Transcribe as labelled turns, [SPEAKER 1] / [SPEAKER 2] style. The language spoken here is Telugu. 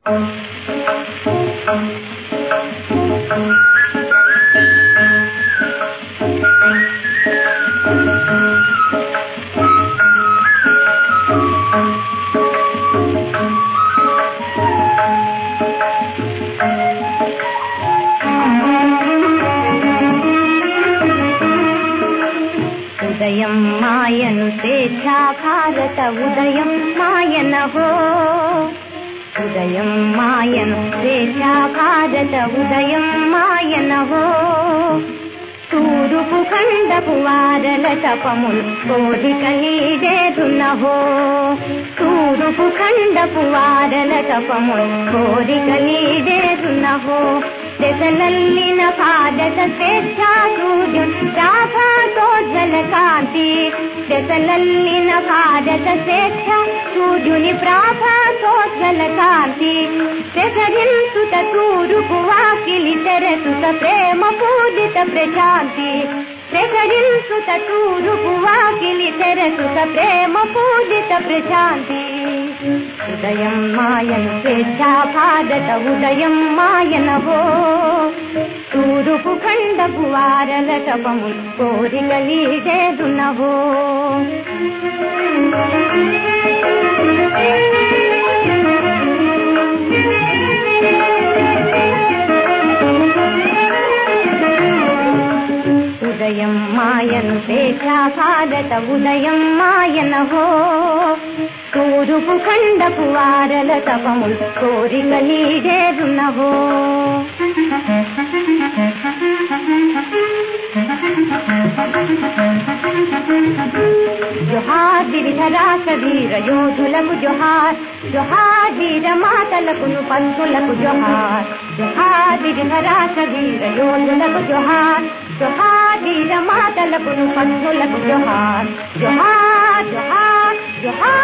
[SPEAKER 1] ఉదయం మాయను స్వేచ్ఛా భారత ఉదయం మాయన హో ఉదయం మాయను స్వేచ్ఛా భారత ఉదయం మాయన హో తూరుపు ఖండపు వారల తపములు కోరిక నీడేదున్నహో తూరుపు ఖండపు వారల తపములు కోరిక నీడేదున్నహో దశలల్లిన భారత స్వేచ్ఛా సూర్యం రాధాతోజ్వల కాంతి దశలల్లిన భారత స్వేచ్ఛ సూర్యుని ప్రాభాతోజ్వల కాంతి ప్రసరించుత తూరుపు వాకిలి తెరచుత ప్రేమ పూజిత ప్రశాంతి ప్రసరించుత తూరుపు వాకిలి తెరచుత ప్రేమ పూజిత ప్రశాంతి ఉదయం మాయన స్వేచ్ఛా భారత ఉదయం మాయన హో తూరుపు ఖండపు వారల తపము కోరిక లీడేదున్నహో ఉదయం మాయను స్వేచ్ఛా భారత ఉదయం మాయన హో తూరుపు ఖండపు వారల తపములు కోరిక నీడేదున్నహో జోహార్ గిరిధరాస వీర యోధులకు జోహార్ జోహార్ వీర మాతలకు పంతులకు జోహార్ జోహార్ గిరిధరాస వీర యోధులకు జోహార్ జోహార్ వీర మాతలకు పంతులకు జోహార్ జోహార్ జోహార్ జోహార్